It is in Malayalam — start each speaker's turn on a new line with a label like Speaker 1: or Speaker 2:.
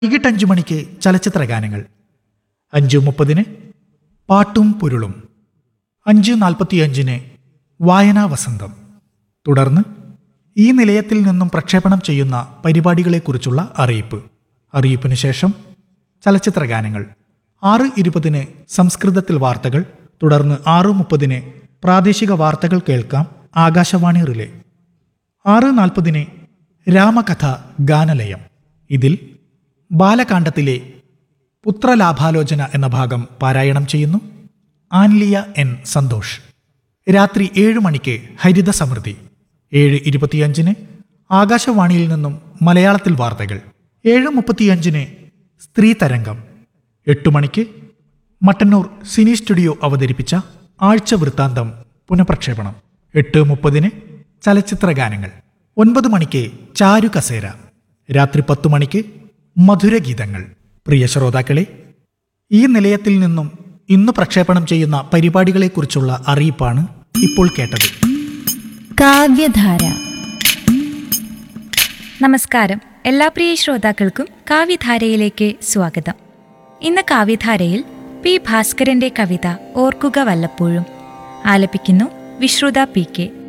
Speaker 1: വൈകിട്ട് അഞ്ചു മണിക്ക് ചലച്ചിത്ര ഗാനങ്ങൾ അഞ്ചു മുപ്പതിന് പാട്ടും പൊരുളും അഞ്ച് നാൽപ്പത്തിയഞ്ചിന് വായനാ വസന്തം തുടർന്ന് ഈ നിലയത്തിൽ നിന്നും പ്രക്ഷേപണം ചെയ്യുന്ന പരിപാടികളെക്കുറിച്ചുള്ള അറിയിപ്പ് അറിയിപ്പിന് ശേഷം ചലച്ചിത്ര ഗാനങ്ങൾ ആറ് ഇരുപതിന് സംസ്കൃതത്തിൽ വാർത്തകൾ തുടർന്ന് ആറ് മുപ്പതിന് പ്രാദേശിക വാർത്തകൾ കേൾക്കാം ആകാശവാണി റിലേ ആറ് നാൽപ്പതിന് രാമകഥ ഗാനലയം ഇതിൽ ബാലകാണ്ഡത്തിലെ പുത്രലാഭാലോചന എന്ന ഭാഗം പാരായണം ചെയ്യുന്നു ആൻലിയ എൻ സന്തോഷ് രാത്രി ഏഴ് മണിക്ക് ഹരിത സമൃദ്ധി ഏഴ് ഇരുപത്തിയഞ്ചിന് ആകാശവാണിയിൽ നിന്നും മലയാളത്തിൽ വാർത്തകൾ ഏഴ് മുപ്പത്തിയഞ്ചിന് സ്ത്രീ തരംഗം എട്ട് മണിക്ക് മട്ടന്നൂർ സിനി സ്റ്റുഡിയോ അവതരിപ്പിച്ച ആഴ്ച വൃത്താന്തം പുനഃപ്രക്ഷേപണം എട്ട് മുപ്പതിന് ചലച്ചിത്ര ഗാനങ്ങൾ ഒൻപത് മണിക്ക് ചാരു കസേര രാത്രി പത്തു മണിക്ക് മധുരഗീതങ്ങൾ പ്രിയ ശ്രോതാക്കളെ ഈ നിലയത്തിൽ നിന്നും ഇന്ന് പ്രക്ഷേപണം ചെയ്യുന്ന പരിപാടികളെക്കുറിച്ചുള്ള അറിയിപ്പാണ് ഇപ്പോൾ കേട്ടത്
Speaker 2: കാവ്യധാര നമസ്കാരം എല്ലാ പ്രിയ ശ്രോതാക്കൾക്കും കാവ്യധാരയിലേക്ക് സ്വാഗതം ഇന്ന് കാവ്യധാരയിൽ പി ഭാസ്കരന്റെ കവിത ഓർക്കുക വല്ലപ്പോഴും ആലപിക്കുന്നു വിശ്രുത പി കെ